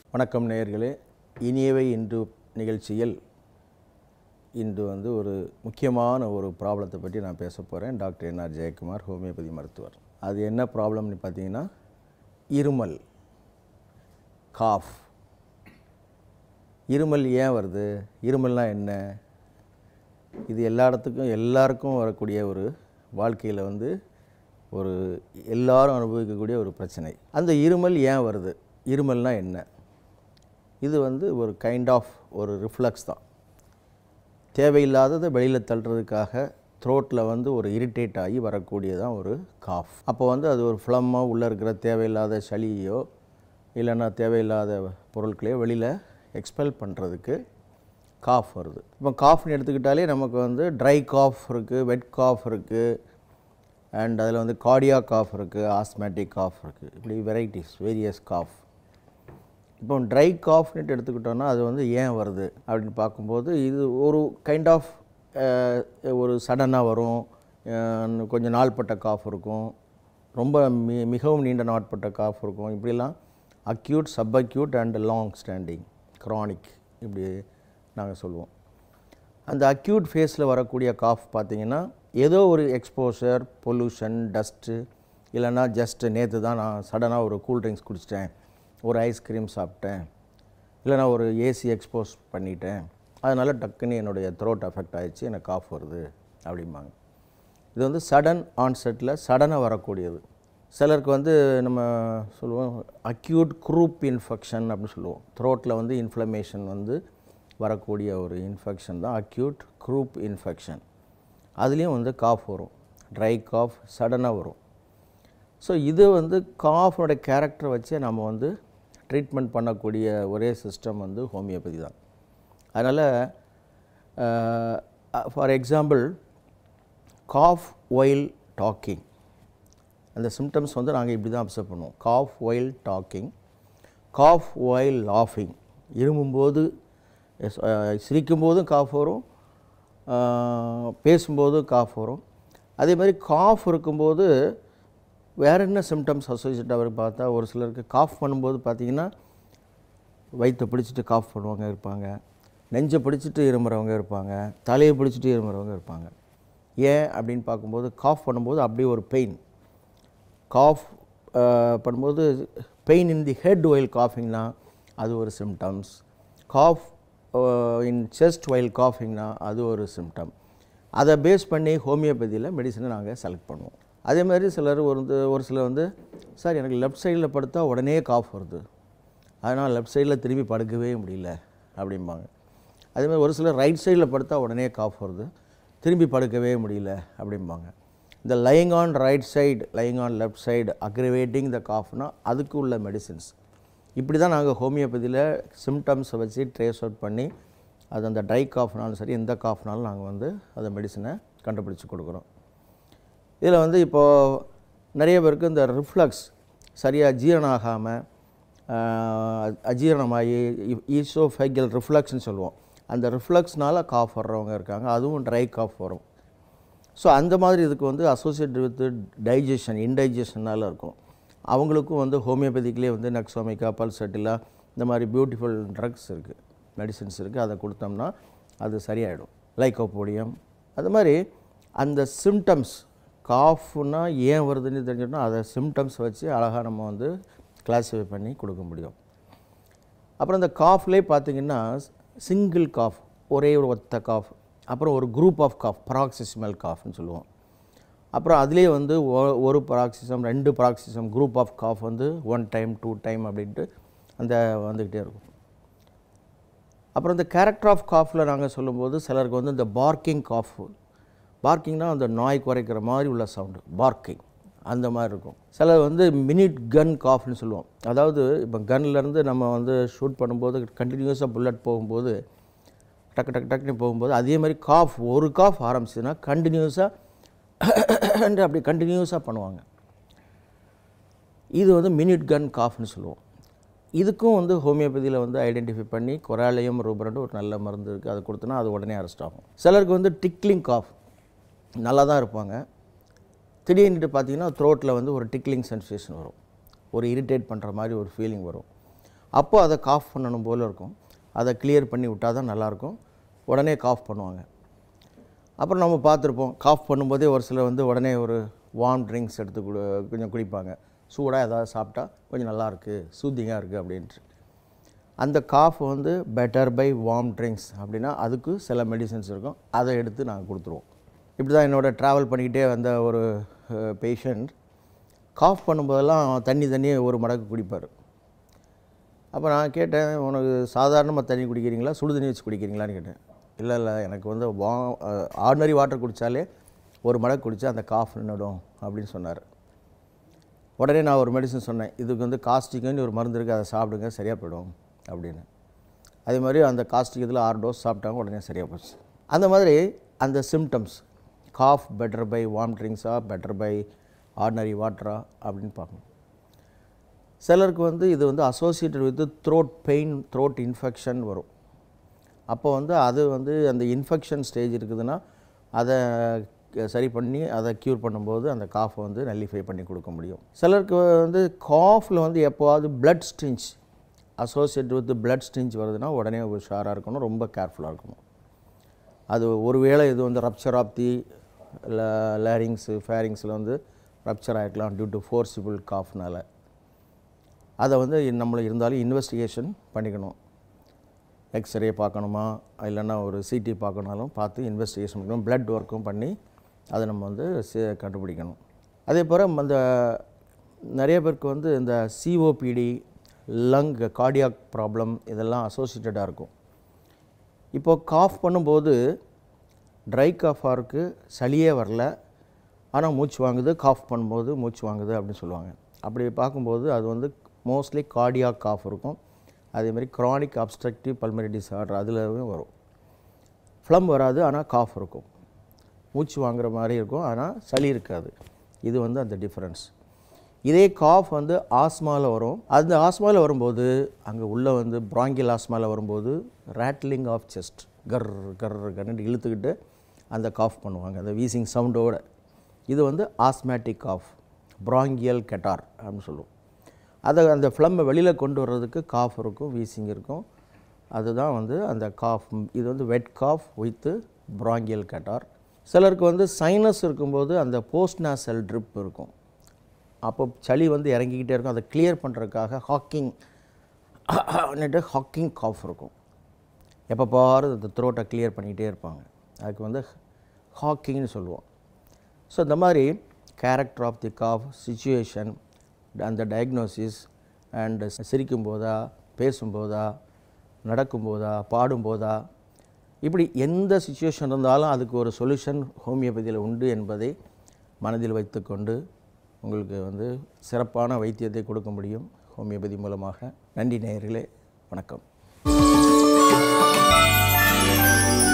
வணக்கம் நேயர்களே இனியவை இன்று நிகழ்ச்சியில் இன்று வந்து ஒரு முக்கியமான ஒரு ப்ராப்ளத்தை பற்றி நான் பேச போகிறேன் டாக்டர் என்ஆர் ஜெயக்குமார் ஹோமியோபதி மருத்துவர் அது என்ன ப்ராப்ளம்னு பார்த்தீங்கன்னா இருமல் காஃப் இருமல் ஏன் வருது இருமல்னால் என்ன இது எல்லா இடத்துக்கும் எல்லாருக்கும் வரக்கூடிய ஒரு வாழ்க்கையில் வந்து ஒரு எல்லாரும் அனுபவிக்கக்கூடிய ஒரு பிரச்சனை அந்த இருமல் ஏன் வருது இருமல்னா என்ன இது வந்து ஒரு கைண்ட் ஆஃப் ஒரு ரிஃப்ளக்ஸ் தான் தேவையில்லாததை வெளியில் தள்ளுறதுக்காக த்ரோட்டில் வந்து ஒரு இரிட்டேட் ஆகி வரக்கூடியதான் ஒரு காஃப் அப்போ வந்து அது ஒரு ஃப்ளம்மாக உள்ளே இருக்கிற தேவையில்லாத சளியோ இல்லைன்னா தேவையில்லாத பொருட்களையோ வெளியில் எக்ஸ்பெல் பண்ணுறதுக்கு காஃப் வருது இப்போ காஃப்னு எடுத்துக்கிட்டாலே நமக்கு வந்து ட்ரை காஃப் இருக்குது வெட் காஃப் இருக்குது அண்ட் அதில் வந்து கார்டியா காஃப் இருக்குது ஆஸ்மேட்டிக் காஃப் இருக்குது இப்படி வெரைட்டிஸ் வேரியஸ் காஃப் இப்போ ட்ரை காஃப்னு எடுத்துக்கிட்டோன்னா அது வந்து ஏன் வருது அப்படின்னு பார்க்கும்போது இது ஒரு கைண்ட் ஆஃப் ஒரு சடனாக வரும் அஹ், கொஞ்சம் நாள்பட்ட காஃப் இருக்கும் ரொம்ப மி மிகவும் நீண்ட நாட்பட்ட காஃப் இருக்கும் இப்படிலாம் acute subacute and long standing chronic இப்படி நாங்கள் சொல்லுவோம் அந்த அக்யூட் ஃபேஸில் வரக்கூடிய காஃப் பார்த்தீங்கன்னா ஏதோ ஒரு எக்ஸ்போஷர் பொல்யூஷன் டஸ்ட்டு இல்லைன்னா ஜஸ்ட் நேற்று தான் நான் சடனாக ஒரு கூல் ட்ரிங்க்ஸ் குடிச்சிட்டேன் ஒரு ஐஸ்கிரீம் சாப்பிட்டேன் இல்லைனா ஒரு ஏசி எக்ஸ்போஸ் பண்ணிட்டேன் அதனால் டக்குன்னு என்னுடைய த்ரோட் அஃபெக்ட் ஆயிடுச்சு எனக்கு காஃப் வருது அப்படிம்பாங்க இது வந்து சடன் ஆன்செட்டில் சடனாக வரக்கூடியது சிலருக்கு வந்து நம்ம சொல்லுவோம் அக்யூட் குரூப் இன்ஃபெக்ஷன் அப்படின்னு சொல்லுவோம் த்ரோட்டில் வந்து இன்ஃப்ளமேஷன் வந்து வரக்கூடிய ஒரு இன்ஃபெக்ஷன் தான் அக்யூட் குரூப் இன்ஃபெக்ஷன் அதுலேயும் வந்து காஃப் வரும் ட்ரை காஃப் சடனாக வரும் ஸோ இது வந்து காஃபோட கேரக்டரை வச்சே நம்ம வந்து ட்ரீட்மெண்ட் பண்ணக்கூடிய ஒரே சிஸ்டம் வந்து ஹோமியோபதி தான் அதனால் for example cough while talking அந்த சிம்டம்ஸ் வந்து நாங்கள் இப்படி தான் அப்சர்வ் பண்ணுவோம் cough while talking cough while லாஃபிங் இருமும்போது எஸ், அஹ், சிரிக்கும்போதும் காஃப் வரும் அஹ், பேசும்போதும் காஃப் வரும் அதே மாதிரி காஃப் இருக்கும்போது வேறு என்ன சிம்டம்ஸ் அசோசியேட்டாக வரும் பார்த்தா ஒரு சிலருக்கு காஃப் பண்ணும்போது பார்த்தீங்கன்னா வயிற்றை பிடிச்சிட்டு காஃப் பண்ணுவாங்க இருப்பாங்க நெஞ்சை பிடிச்சிட்டு இருமுறவங்க இருப்பாங்க தலையை பிடிச்சிட்டு இருமுறவங்க இருப்பாங்க ஏன் அப்படின்னு பார்க்கும்போது காஃப் பண்ணும்போது அப்படியே ஒரு பெயின் காஃப் பண்ணும்போது pain in the head while காஃபிங்னா அது ஒரு symptoms cough in chest while காஃபிங்னா அது ஒரு சிம்டம் அதை பேஸ் பண்ணி ஹோமியோபதியில் மெடிசனை நாங்கள் செலக்ட் பண்ணுவோம் அதே மாதிரி சிலர் ஒரு வந்து ஒரு சிலர் வந்து சார் எனக்கு லெஃப்ட் சைடில் படுத்தா உடனே காஃப் வருது அதனால் லெஃப்ட் சைடில் திரும்பி படுக்கவே முடியல அப்படிம்பாங்க அதே மாதிரி ஒரு சிலர் ரைட் சைடில் படுத்தா உடனே காஃப் வருது திரும்பி படுக்கவே முடியல அப்படிம்பாங்க இந்த lying on right side lying on left side aggravating the காஃப்னா அதுக்கு உள்ள மெடிசின்ஸ் இப்படி தான் நாங்கள் ஹோமியோபதியில் சிம்டம்ஸை வச்சு ட்ரேஸ் அவுட் பண்ணி அது அந்த ட்ரை காஃப்னாலும் சரி எந்த காஃப்னாலும் நாங்கள் வந்து அந்த மெடிசனை கண்டுபிடிச்சி கொடுக்குறோம் இதில் வந்து இப்போது நிறைய பேருக்கு இந்த ரிஃப்ளக்ஸ் சரியாக ஜீரணம் ஆகாமல் அஜீரணமாகி ஈசோஃபைகல் ரிஃப்ளக்ஸ்னு சொல்லுவோம் அந்த ரிஃப்ளக்ஸ்னால காஃப் வர்றவங்க இருக்காங்க அதுவும் ட்ரை காஃப் வரும் ஸோ அந்த மாதிரி இதுக்கு வந்து அசோசியேட் வித் டைஜஷன் இன்டைஜஷனால் இருக்கும் அவங்களுக்கும் வந்து ஹோமியோபதிக்லேயே வந்து நக்ஸோமிக்கா பல்சட்டிலா இந்த மாதிரி பியூட்டிஃபுல் ட்ரக்ஸ் இருக்குது மெடிசின்ஸ் இருக்குது அதை கொடுத்தோம்னா அது சரியாயிடும் லைக்கோபோடியம் அது மாதிரி அந்த சிம்டம்ஸ் காஃப்னா ஏன் வருதுன்னு தெரிஞ்சுட்டோம்னா அதை சிம்டம்ஸ் வச்சு அழகாக நம்ம வந்து கிளாஸிஃபை பண்ணி கொடுக்க முடியும் அப்புறம் இந்த காஃப்லேயே பார்த்தீங்கன்னா சிங்கிள் காஃப் ஒரே ஒரு ஒத்த காஃப் அப்புறம் ஒரு குரூப் ஆஃப் காஃப் பராக்சிஸ்மல் காஃப்னு சொல்லுவோம் அப்புறம் அதுலேயே வந்து ஒ- ஒரு பராக்சிசம் ரெண்டு பராக்சிசம் குரூப் ஆஃப் காஃப் வந்து ஒன் டைம் டூ டைம் அப்படின்ட்டு அந்த வந்துக்கிட்டே இருக்கும் அப்புறம் இந்த கேரக்டர் ஆஃப் காஃபில் நாங்கள் சொல்லும்போது சிலருக்கு வந்து இந்த பார்க்கிங் காஃப் பார்க்கிங்னா அந்த நாய் குறைக்கிற மாதிரி உள்ள சவுண்டு பார்க்கிங் அந்த மாதிரி இருக்கும் சிலர் வந்து மினிட் கன் காஃப்னு சொல்லுவோம் அதாவது இப்போ கன்லேருந்து நம்ம வந்து ஷூட் பண்ணும்போது கண்டினியூஸாக புல்லட் போகும்போது டக்கு டக்கு டக்குன்னு போகும்போது அதே மாதிரி காஃப் ஒரு காஃப் ஆரம்பிச்சுன்னா கண்டினியூஸாக அப்படி கண்டினியூஸாக பண்ணுவாங்க இது வந்து மினிட் கன் காஃப்னு சொல்லுவோம் இதுக்கும் வந்து ஹோமியோபதியில் வந்து ஐடென்டிஃபை பண்ணி கொராலியம் ரூபரண்ட் ஒரு நல்ல மருந்து இருக்குது அதை கொடுத்தோன்னா அது உடனே அரெஸ்ட் ஆகும் சிலருக்கு வந்து டிக்லிங் காஃப் நல்லா தான் இருப்பாங்க திடீர்னுட்டு பார்த்தீங்கன்னா த்ரோட்டில் வந்து ஒரு டிக்லிங் சென்சேஷன் வரும் ஒரு இரிட்டேட் பண்ணுற மாதிரி ஒரு ஃபீலிங் வரும் அப்போ அதை காஃப் பண்ணணும் போல் இருக்கும் அதை கிளியர் பண்ணி விட்டால் தான் நல்லாயிருக்கும் உடனே காஃப் பண்ணுவாங்க அப்புறம் நம்ம பார்த்துருப்போம் காஃப் பண்ணும்போதே ஒரு சிலர் வந்து உடனே ஒரு வார்ம் ட்ரிங்க்ஸ் எடுத்து குடு கொஞ்சம் குடிப்பாங்க சூடாக ஏதாவது சாப்பிட்டா கொஞ்சம் நல்லா இருக்குது சூத்திங்காக இருக்குது அப்படின்ட்டு அந்த காஃப் வந்து பெட்டர் பை வார்ம் ட்ரிங்க்ஸ் அப்படின்னா அதுக்கு சில மெடிசன்ஸ் இருக்கும் அதை எடுத்து நாங்கள் கொடுத்துருவோம் இப்படி தான் என்னோட ட்ராவல் பண்ணிக்கிட்டே வந்த ஒரு பேஷண்ட் காஃப் பண்ணும்போதெல்லாம் தண்ணி தண்ணியே ஒரு மடக்கு குடிப்பார் அப்போ நான் கேட்டேன் உனக்கு சாதாரணமாக தண்ணி குடிக்கிறீங்களா சுடு தண்ணி வச்சு குடிக்கிறீங்களான்னு கேட்டேன் இல்லை இல்லை எனக்கு வந்து வா ஆர்டினரி வாட்டர் குடித்தாலே ஒரு மடக்கு குடித்தா அந்த காஃப் நின்றுடும் அப்படின்னு சொன்னார் உடனே நான் ஒரு மெடிசன் சொன்னேன் இதுக்கு வந்து காஸ்டிக்குன்னு ஒரு மருந்து இருக்குது அதை சாப்பிடுங்க சரியாக போயிடும் அப்படின்னு அதே மாதிரி அந்த காஸ்டிக் இதில் ஆறு டோஸ் சாப்பிட்டாங்க உடனே சரியாக போச்சு அந்த மாதிரி அந்த symptoms cough better by warm ட்ரிங்க்ஸா பெட்டர் பை ஆர்டினரி வாட்டரா அப்படின்னு பார்க்கணும் சிலருக்கு வந்து இது வந்து associated with throat pain throat infection வரும் அப்போ வந்து அது வந்து அந்த இன்ஃபெக்ஷன் ஸ்டேஜ் இருக்குதுன்னா அதை சரி பண்ணி அதை க்யூர் பண்ணும்போது அந்த காஃபை வந்து நல்லிஃபை பண்ணி கொடுக்க முடியும் சிலருக்கு வந்து காஃபில் வந்து எப்போவாவது blood tinge associate with blood tinge வருதுன்னா உடனே உஷாராக இருக்கணும் ரொம்ப கேர்ஃபுல்லாக இருக்கணும் அது ஒருவேளை இது வந்து ரப்சர் ஆஃப் தி லேரிங்ஸு ஃபேரிங்ஸில் வந்து ரப்சர் ஆகிருக்கலாம் டியூ டு ஃபோர்சிபிள் காஃப்னால் அதை வந்து நம்மளை இருந்தாலும் இன்வெஸ்டிகேஷன் பண்ணிக்கணும் எக்ஸ்ரே பார்க்கணுமா இல்லைன்னா ஒரு சிடி பார்க்கணுனாலும் பார்த்து இன்வெஸ்டிகேஷன் பண்ணணும் பிளட் ஒர்க்கும் பண்ணி அதை நம்ம வந்து சே- கண்டுபிடிக்கணும் அதே போல் அந்த நிறைய பேருக்கு வந்து இந்த சிஓபிடி லங் கார்டியாக் ப்ராப்ளம் இதெல்லாம் அசோசியேட்டடாக இருக்கும் இப்போ காஃப் பண்ணும்போது ட்ரை காஃபாக இருக்குது சளியே வரல ஆனால் மூச்சு வாங்குது காஃப் பண்ணும்போது மூச்சு வாங்குது அப்படின்னு சொல்லுவாங்க அப்படி பார்க்கும்போது அது வந்து மோஸ்ட்லி கார்டியாக் காஃப் இருக்கும் அதேமாதிரி chronic obstructive pulmonary disorder அதுலவும் வரும் ஃப்ளம் வராது ஆனால் காஃப் இருக்கும் மூச்சு வாங்குற மாதிரி இருக்கும் ஆனால் சளி இருக்காது இது வந்து அந்த டிஃப்ரென்ஸ் இதே காஃப் வந்து ஆஸ்மாவில் வரும் அந்த ஆஸ்மாவில் வரும்போது அங்கே உள்ளே வந்து ப்ராங்கியல் ஆஸ்மாவில் வரும்போது ரேட்லிங் ஆஃப் செஸ்ட் கர் கர் கன்னு இழுத்துக்கிட்டு அந்த காஃப் பண்ணுவாங்க அந்த வீசிங் சவுண்டோட இது வந்து ஆஸ்மேட்டிக் காஃப் ப்ராங்கியல் கெட்டார் அப்படின்னு சொல்லுவோம் அதை அந்த ஃப்ளம்மை வெளியில் கொண்டு வர்றதுக்கு காஃப் இருக்கும் வீசிங் இருக்கும் அதுதான் வந்து அந்த காஃப் இது வந்து wet cough with bronchial catarrh சிலருக்கு வந்து சைனஸ் இருக்கும்போது அந்த போஸ்ட் நாசல் ட்ரிப் இருக்கும் அப்போ சளி வந்து இறங்கிக்கிட்டே இருக்கும் அதை கிளியர் பண்ணுறதுக்காக ஹாக்கிங் ஹாக்கிங் காஃப் இருக்கும் எப்போ பாரு அந்த த்ரோட்டை கிளியர் பண்ணிக்கிட்டே இருப்பாங்க அதுக்கு வந்து ஹாக்கிங்னு சொல்லுவோம் ஸோ இந்த மாதிரி character of the cough situation அந்த டயக்னோசிஸ் அண்ட் சிரிக்கும் போதா பேசும்போதா நடக்கும்போதா பாடும்போதா இப்படி எந்த சுச்சுவேஷன் இருந்தாலும் அதுக்கு ஒரு சொல்யூஷன் ஹோமியோபதியில் உண்டு என்பதை மனதில் வைத்துக்கொண்டு உங்களுக்கு வந்து சிறப்பான வைத்தியத்தை கொடுக்க முடியும் ஹோமியோபதி மூலமாக நன்றி நேயர்களே வணக்கம்